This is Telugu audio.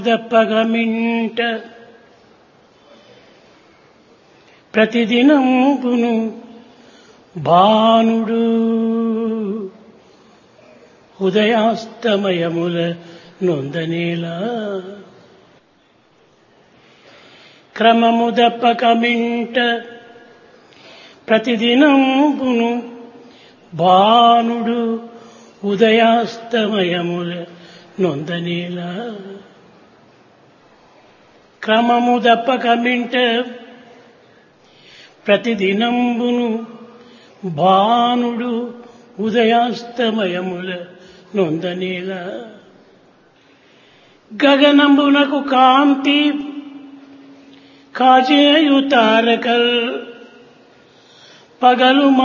దప్పగమింట ప్రతిదినంబును భానుడు ఉదయాస్తమయముల నొందనేలా క్రమము దప్పకమింట ప్రతిదినంబును భానుడు ఉదయాస్తమయముల నొందనేలా క్రమము దప్పకమింట ప్రతిదినంబును భానుడు ఉదయాస్తమయముల నొందనేలా గగనంబునకు కాంతి కాజేయు తారకల్ పగలు